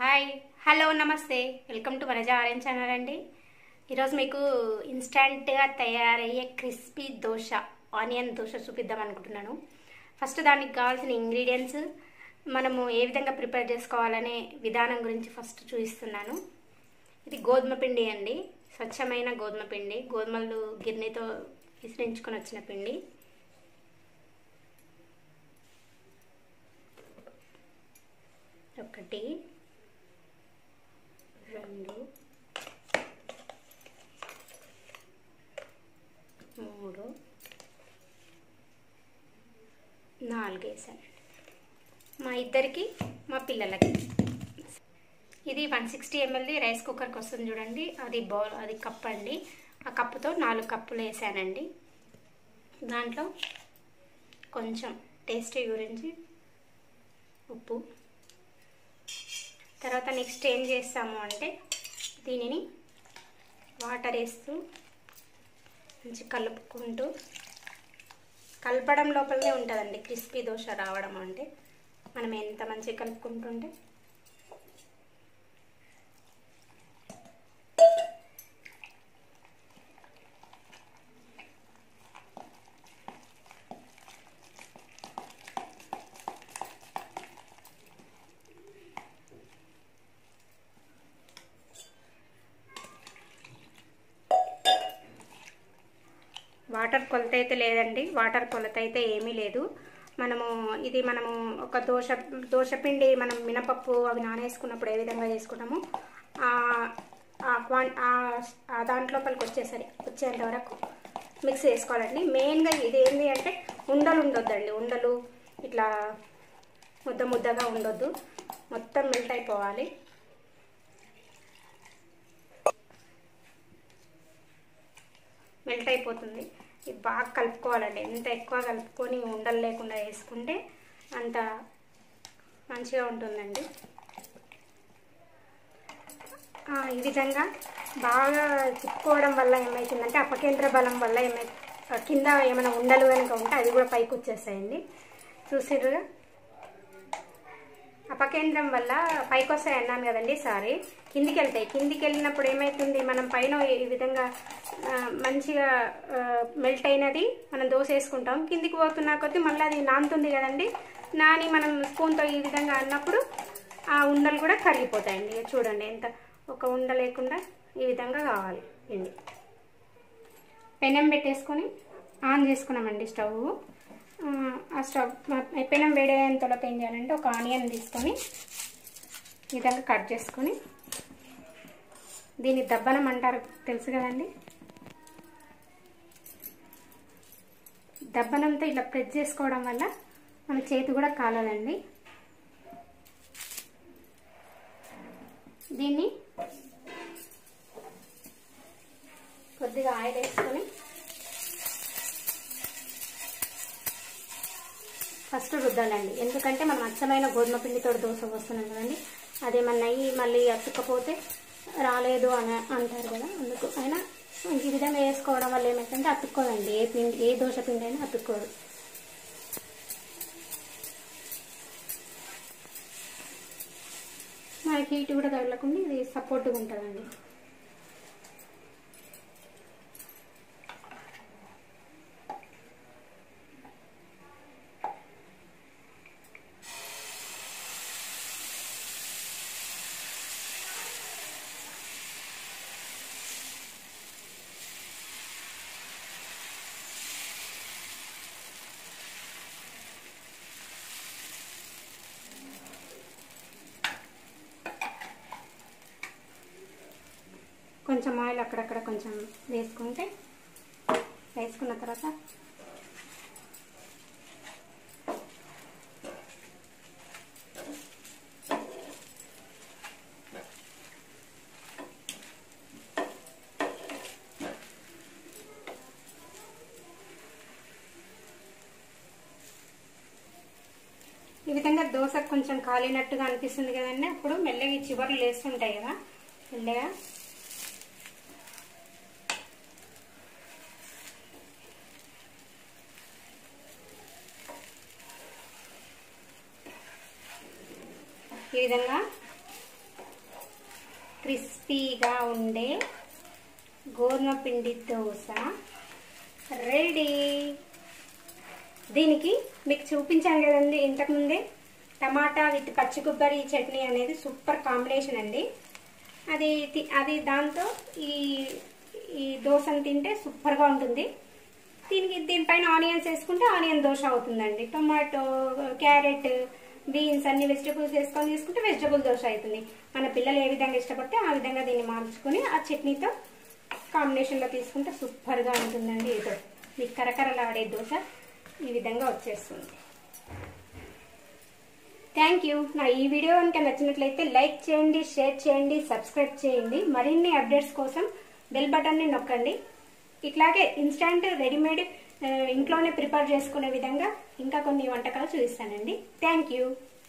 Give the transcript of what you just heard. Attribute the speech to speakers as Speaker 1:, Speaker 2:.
Speaker 1: hi hello నమస్తే welcome to Vanaja orange channel అండి ఈరోజు మీకు ఇన్స్టంట్గా తయారయ్యే క్రిస్పీ దోశ ఆనియన్ దోశ చూపిద్దాం అనుకుంటున్నాను ఫస్ట్ దానికి కావాల్సిన ఇంగ్రీడియంట్స్ మనము ఏ విధంగా ప్రిపేర్ చేసుకోవాలనే విధానం గురించి ఫస్ట్ చూపిస్తున్నాను ఇది గోధుమ పిండి అండి స్వచ్ఛమైన గోధుమ పిండి గోధుమలు గిన్నెతో విసిరించుకొని వచ్చిన పిండి ఒకటి రెండు మూడు నాలుగు వేసానండి మా ఇద్దరికి మా పిల్లలకి ఇది వన్ సిక్స్టీ ఎంఎల్ది రైస్ కుక్కర్కి వస్తుంది చూడండి అది బౌల్ అది కప్ అండి ఆ కప్పుతో నాలుగు కప్పులు వేసానండి దాంట్లో కొంచెం టేస్టీ గురించి ఉప్పు తర్వాత నెక్స్ట్ ఏం చేస్తాము అంటే దీనిని వాటర్ వేస్తూ మంచి కలుపుకుంటూ కలపడం లోపలనే ఉంటుందండి క్రిస్పీ దోశ రావడం అంటే మనం ఎంత మంచిగా కలుపుకుంటుంటే వాటర్ కొలత అయితే లేదండి వాటర్ కొలత అయితే ఏమీ లేదు మనము ఇది మనము ఒక దోశ దోశ పిండి మనం మినపప్పు అవి నానేసుకున్నప్పుడు ఏ విధంగా చేసుకుంటామో ఆ క్వాన్ ఆ దాంట్లోపలికి వచ్చేసరి వచ్చేంత వరకు మిక్స్ చేసుకోవాలండి మెయిన్గా ఇది ఏంటి అంటే ఉండలు ఉండొద్దండి ఉండలు ఇట్లా ముద్ద ముద్దగా ఉండొద్దు మొత్తం మెల్ట్ అయిపోవాలి మెల్ట్ అయిపోతుంది ఇది బాగా కలుపుకోవాలండి ఎంత ఎక్కువ కలుపుకొని ఉండలు లేకుండా వేసుకుంటే అంత మంచిగా ఉంటుందండి ఈ విధంగా బాగా తిప్పుకోవడం వల్ల ఏమవుతుందంటే అపకేంద్ర బలం వల్ల ఏమై కింద ఏమైనా ఉండలు కనుక ఉంటే అది కూడా పైకి వచ్చేస్తాయండి చూసిర్రుగా అపకేంద్రం వల్ల పైకి వస్తాయి అన్నాను కదండి సారీ కిందికి వెళ్తాయి కిందికి వెళ్ళినప్పుడు ఏమవుతుంది మనం పైన ఈ విధంగా మంచిగా మెల్ట్ అయినది మనం దోశ వేసుకుంటాం కిందికి పోతున్న కొద్దీ మళ్ళీ అది నానుతుంది కదండి నాని మనం స్పూన్తో ఈ విధంగా అన్నప్పుడు ఆ ఉండలు కూడా కరిగిపోతాయండి చూడండి ఎంత ఒక ఉండ లేకుండా ఈ విధంగా కావాలి పిండి పెనం పెట్టేసుకొని ఆన్ చేసుకున్నామండి స్టవ్ ఆ స్టవ్ పెనం వేడేంతలోపు ఏం చేయాలంటే ఒక ఆనియన్ తీసుకొని ఈ విధంగా కట్ చేసుకొని దీన్ని దబ్బనం అంటారు తెలుసు కదండి దబ్బనంతో ఇలా ప్రెస్ చేసుకోవడం వల్ల మన చేతి కూడా కాలదండి దీన్ని కొద్దిగా ఆయిల్ వేసుకొని ఫస్ట్ రుద్దాలండి ఎందుకంటే మనం అచ్చమైన గోధుమ పిండితో దోశ పోస్తున్నాం కదండి అదేమన్నా అయ్యి మళ్ళీ అతుక్కపోతే రాలేదు అని అంటారు కదా అందుకు అయినా ఈ విధంగా వేసుకోవడం వల్ల ఏమైందంటే అతుక్కోదండి ఏ పిండి ఏ దోశ పిండి అయినా అతుక్కోదు మనకి హీట్ కూడా తగలకుండా ఇది సపోర్ట్గా ఉంటుందండి కొంచెం ఆయిల్ అక్కడక్కడ కొంచెం వేసుకుంటే వేసుకున్న తర్వాత ఈ విధంగా దోశ కొంచెం కాలినట్టుగా అనిపిస్తుంది కదండి అప్పుడు మెల్లగా ఈ చివర్లు వేస్తుంటాయి కదా మెల్లగా ఈ విధంగా క్రిస్పీగా ఉండే గోధుమ పిండి దోశ రెడీ దీనికి మీకు చూపించాను కదండి ఇంతకుముందే టమాటా విత్ పచ్చి కొబ్బరి చట్నీ అనేది సూపర్ కాంబినేషన్ అండి అది తి- అది దాంతో ఈ ఈ దోశను తింటే సూపర్గా ఉంటుంది దీనికి దీనిపైన ఆనియన్స్ వేసుకుంటే ఆనియన్ దోశ అవుతుందండి టొమాటో క్యారెట్ బీన్స్ అన్ని వెజిటబుల్స్ వేసుకొని తీసుకుంటే వెజిటబుల్ దోశ అవుతుంది మన పిల్లలు ఏ విధంగా ఇష్టపడితే ఆ విధంగా దీన్ని మార్చుకొని ఆ చట్నీతో కాంబినేషన్లో తీసుకుంటే సూపర్గా ఉంటుందండి ఏదో మీకు కరకరలాడే దోశ ఈ విధంగా వచ్చేస్తుంది థ్యాంక్ యూ నా ఈ వీడియో కనుక నచ్చినట్లయితే లైక్ చేయండి షేర్ చేయండి సబ్స్క్రైబ్ చేయండి మరిన్ని అప్డేట్స్ కోసం బెల్ బటన్ని నొక్కండి ఇట్లాగే ఇన్స్టాంట్ రెడీమేడ్ ఆ, ఇంట్లోనే ప్రిపేర్ చేసుకునే విధంగా ఇంకా కొన్ని వంటకాలు చూపిస్తానండి థ్యాంక్ యూ